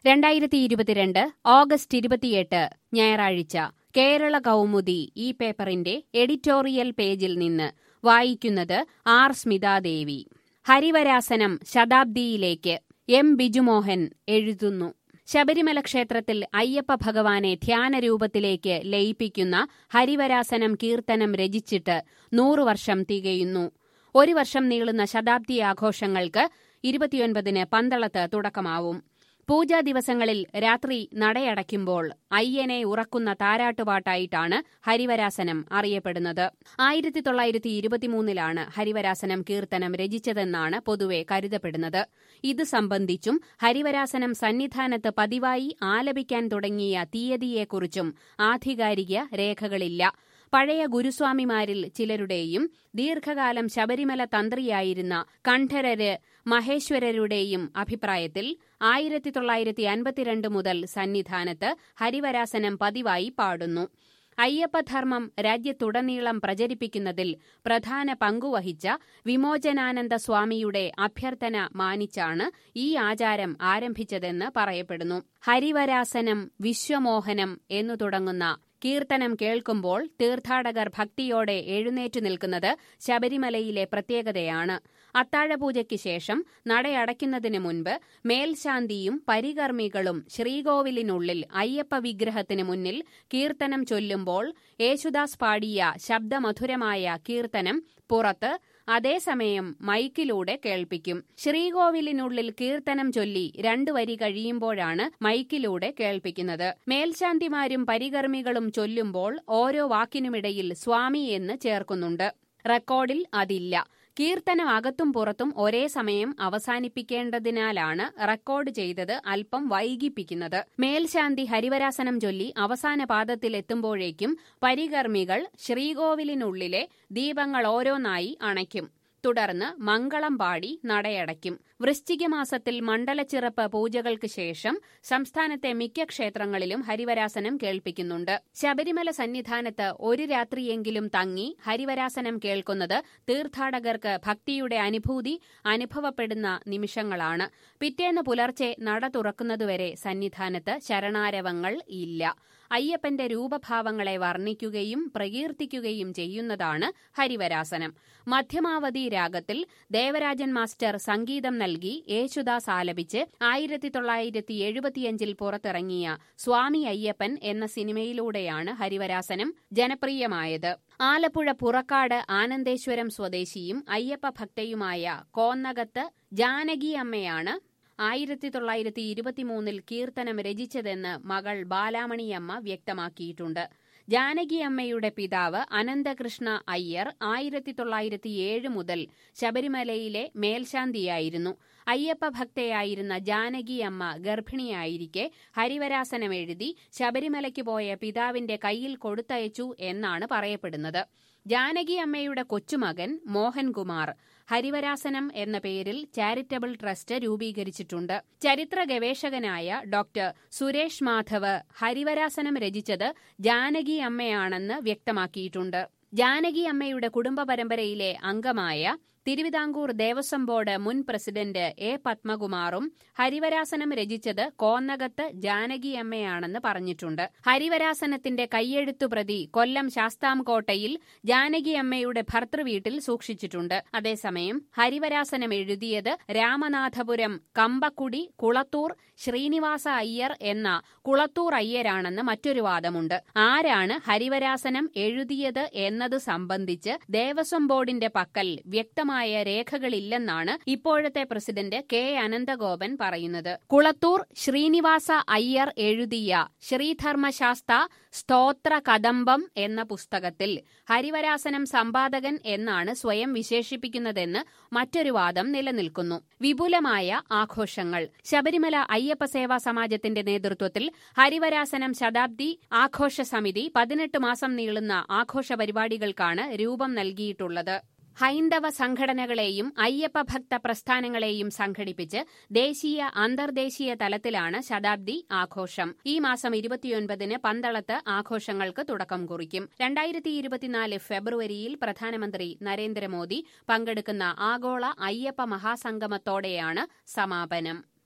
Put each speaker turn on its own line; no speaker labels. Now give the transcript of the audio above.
രണ്ടായിരത്തി ഇരുപത്തിരണ്ട് ഓഗസ്റ്റ് ഇരുപത്തിയെട്ട് ഞായറാഴ്ച കേരള കൗമുദി ഈ പേപ്പറിന്റെ എഡിറ്റോറിയൽ പേജിൽ നിന്ന് വായിക്കുന്നത് ആർ സ്മിതാദേവി ഹരിവരാസനം ശതാബ്ദിയിലേക്ക് എം ബിജുമോഹൻ എഴുതുന്നു ശബരിമല ക്ഷേത്രത്തിൽ അയ്യപ്പ ഭഗവാനെ ധ്യാനരൂപത്തിലേക്ക് ലയിപ്പിക്കുന്ന ഹരിവരാസനം കീർത്തനം രചിച്ചിട്ട് നൂറു വർഷം തികയുന്നു ഒരു വർഷം നീളുന്ന ശതാബ്ദി ആഘോഷങ്ങൾക്ക് ഇരുപത്തിയൊൻപതിന് പന്തളത്ത് തുടക്കമാവും പൂജാ ദിവസങ്ങളിൽ രാത്രി നടയടയ്ക്കുമ്പോൾ അയ്യനെ ഉറക്കുന്ന താരാട്ടുപാട്ടായിട്ടാണ് ഹരിവരാസനം അറിയപ്പെടുന്നത് ആയിരത്തി തൊള്ളായിരത്തി ഇരുപത്തിമൂന്നിലാണ് ഹരിവരാസനം കീർത്തനം രചിച്ചതെന്നാണ് പൊതുവെ കരുതപ്പെടുന്നത് ഇത് സംബന്ധിച്ചും ഹരിവരാസനം സന്നിധാനത്ത് പതിവായി ആലപിക്കാൻ തുടങ്ങിയ തീയതിയെക്കുറിച്ചും ആധികാരിക രേഖകളില്ല പഴയ ഗുരുസ്വാമിമാരിൽ ചിലരുടെയും ദീർഘകാലം ശബരിമല തന്ത്രിയായിരുന്ന കണ്ഠരര് മഹേശ്വരരുടെയും അഭിപ്രായത്തിൽ ആയിരത്തി തൊള്ളായിരത്തി അൻപത്തിരണ്ട് മുതൽ സന്നിധാനത്ത് ഹരിവരാസനം പതിവായി പാടുന്നു അയ്യപ്പധർമ്മം രാജ്യത്തുടനീളം പ്രചരിപ്പിക്കുന്നതിൽ പ്രധാന പങ്കുവഹിച്ച വിമോചനാനന്ദ സ്വാമിയുടെ അഭ്യർത്ഥന മാനിച്ചാണ് ഈ ആചാരം ആരംഭിച്ചതെന്ന് പറയപ്പെടുന്നു ഹരിവരാസനം വിശ്വമോഹനം എന്നു തുടങ്ങുന്ന കീർത്തനം കേൾക്കുമ്പോൾ തീർത്ഥാടകർ ഭക്തിയോടെ എഴുന്നേറ്റു നിൽക്കുന്നത് ശബരിമലയിലെ പ്രത്യേകതയാണ് അത്താഴപൂജയ്ക്ക് ശേഷം നടയടയ്ക്കുന്നതിന് മുൻപ് മേൽശാന്തിയും പരികർമ്മികളും ശ്രീകോവിലിനുള്ളിൽ അയ്യപ്പ വിഗ്രഹത്തിന് മുന്നിൽ കീർത്തനം ചൊല്ലുമ്പോൾ യേശുദാസ് പാടിയ ശബ്ദമധുരമായ കീർത്തനം പുറത്ത് അതേസമയം മൈക്കിലൂടെ കേൾപ്പിക്കും ശ്രീകോവിലിനുള്ളിൽ കീർത്തനം ചൊല്ലി രണ്ടു വരി കഴിയുമ്പോഴാണ് മൈക്കിലൂടെ കേൾപ്പിക്കുന്നത് മേൽശാന്തിമാരും പരികർമ്മികളും ചൊല്ലുമ്പോൾ ഓരോ വാക്കിനുമിടയിൽ സ്വാമി എന്ന് ചേർക്കുന്നുണ്ട് റെക്കോർഡിൽ അതില്ല കീർത്തനം അകത്തും പുറത്തും ഒരേ സമയം അവസാനിപ്പിക്കേണ്ടതിനാലാണ് റെക്കോർഡ് ചെയ്തത് അല്പം വൈകിപ്പിക്കുന്നത് മേൽശാന്തി ഹരിവരാസനം ചൊല്ലി അവസാന പാദത്തിലെത്തുമ്പോഴേക്കും പരികർമ്മികൾ ശ്രീകോവിലിനുള്ളിലെ ദീപങ്ങൾ ഓരോന്നായി അണയ്ക്കും തുടർന്ന് മംഗളം പാടി നടയടയ്ക്കും വൃശ്ചിക മാസത്തിൽ മണ്ഡലച്ചിറപ്പ് പൂജകൾക്ക് ശേഷം സംസ്ഥാനത്തെ മിക്ക ക്ഷേത്രങ്ങളിലും ഹരിവരാസനം കേൾപ്പിക്കുന്നുണ്ട് ശബരിമല സന്നിധാനത്ത് ഒരു രാത്രിയെങ്കിലും തങ്ങി ഹരിവരാസനം കേൾക്കുന്നത് തീർത്ഥാടകർക്ക് ഭക്തിയുടെ അനുഭൂതി അനുഭവപ്പെടുന്ന നിമിഷങ്ങളാണ് പിറ്റേന്ന് പുലർച്ചെ നട തുറക്കുന്നതുവരെ സന്നിധാനത്ത് ശരണാരവങ്ങൾ ഇല്ല അയ്യപ്പന്റെ രൂപഭാവങ്ങളെ വർണ്ണിക്കുകയും പ്രകീർത്തിക്കുകയും ചെയ്യുന്നതാണ് ഹരിവരാസനം മധ്യമാവധി രാഗത്തിൽ ദേവരാജൻ മാസ്റ്റർ സംഗീതം നൽകി യേശുദാസ് ആലപിച്ച് ആയിരത്തി തൊള്ളായിരത്തി എഴുപത്തിയഞ്ചിൽ പുറത്തിറങ്ങിയ സ്വാമി അയ്യപ്പൻ എന്ന സിനിമയിലൂടെയാണ് ഹരിവരാസനം ജനപ്രിയമായത് ആലപ്പുഴ പുറക്കാട് ആനന്ദേശ്വരം സ്വദേശിയും അയ്യപ്പ ഭക്തയുമായ കോന്നകത്ത് ജാനകി അമ്മയാണ് ആയിരത്തി തൊള്ളായിരത്തി ഇരുപത്തിമൂന്നിൽ കീർത്തനം രചിച്ചതെന്ന് മകൾ ബാലാമണിയമ്മ വ്യക്തമാക്കിയിട്ടുണ്ട് ജാനകിയമ്മയുടെ പിതാവ് അനന്തകൃഷ്ണ അയ്യർ ആയിരത്തി തൊള്ളായിരത്തി ഏഴ് മുതൽ ശബരിമലയിലെ മേൽശാന്തിയായിരുന്നു അയ്യപ്പ ഭക്തയായിരുന്ന ജാനകിയമ്മ ഗർഭിണിയായിരിക്കെ ഹരിവരാസനം എഴുതി ശബരിമലയ്ക്ക് പോയ പിതാവിന്റെ കയ്യിൽ കൊടുത്തയച്ചു എന്നാണ് പറയപ്പെടുന്നത് ജാനകി അമ്മയുടെ കൊച്ചുമകൻ മോഹൻകുമാർ ഹരിവരാസനം എന്ന പേരിൽ ചാരിറ്റബിൾ ട്രസ്റ്റ് രൂപീകരിച്ചിട്ടുണ്ട് ചരിത്ര ഗവേഷകനായ ഡോക്ടർ സുരേഷ് മാധവ് ഹരിവരാസനം രചിച്ചത് ജാനകി അമ്മയാണെന്ന് വ്യക്തമാക്കിയിട്ടുണ്ട് ജാനകി അമ്മയുടെ കുടുംബ പരമ്പരയിലെ അംഗമായ തിരുവിതാംകൂർ ദേവസ്വം ബോർഡ് മുൻ പ്രസിഡന്റ് എ പത്മകുമാറും ഹരിവരാസനം രചിച്ചത് കോന്നകത്ത് ജാനകിയമ്മയാണെന്ന് പറഞ്ഞിട്ടുണ്ട് ഹരിവരാസനത്തിന്റെ കയ്യെഴുത്തുപ്രതി കൊല്ലം ശാസ്താംകോട്ടയിൽ ജാനകിയമ്മയുടെ ഭർത്തൃവീട്ടിൽ സൂക്ഷിച്ചിട്ടുണ്ട് അതേസമയം ഹരിവരാസനം എഴുതിയത് രാമനാഥപുരം കമ്പക്കുടി കുളത്തൂർ ശ്രീനിവാസ അയ്യർ എന്ന കുളത്തൂർ അയ്യരാണെന്ന് മറ്റൊരു വാദമുണ്ട് ആരാണ് ഹരിവരാസനം എഴുതിയത് എന്നത് സംബന്ധിച്ച് ദേവസ്വം ബോർഡിന്റെ പക്കൽ വ്യക്തമായ വ്യക്തമായ രേഖകളില്ലെന്നാണ് ഇപ്പോഴത്തെ പ്രസിഡന്റ് കെ അനന്തഗോപൻ പറയുന്നത് കുളത്തൂർ ശ്രീനിവാസ അയ്യർ എഴുതിയ ശ്രീധർമ്മശാസ്ത സ്തോത്ര കദംബം എന്ന പുസ്തകത്തിൽ ഹരിവരാസനം സമ്പാദകൻ എന്നാണ് സ്വയം വിശേഷിപ്പിക്കുന്നതെന്ന് മറ്റൊരു വാദം നിലനിൽക്കുന്നു വിപുലമായ ആഘോഷങ്ങൾ ശബരിമല അയ്യപ്പ സേവാ സമാജത്തിന്റെ നേതൃത്വത്തിൽ ഹരിവരാസനം ശതാബ്ദി ആഘോഷ സമിതി പതിനെട്ട് മാസം നീളുന്ന ആഘോഷ പരിപാടികൾക്കാണ് രൂപം നൽകിയിട്ടുള്ളത് ഹൈന്ദവ സംഘടനകളെയും അയ്യപ്പ ഭക്ത പ്രസ്ഥാനങ്ങളെയും സംഘടിപ്പിച്ച് ദേശീയ അന്തർദേശീയ തലത്തിലാണ് ശതാബ്ദി ആഘോഷം ഈ മാസം ഇരുപത്തിയൊൻപതിന് പന്തളത്ത് ആഘോഷങ്ങൾക്ക് തുടക്കം കുറിക്കും രണ്ടായിരത്തി ഇരുപത്തിനാല് ഫെബ്രുവരിയിൽ പ്രധാനമന്ത്രി നരേന്ദ്രമോദി പങ്കെടുക്കുന്ന ആഗോള അയ്യപ്പ മഹാസംഗമത്തോടെയാണ് സമാപനം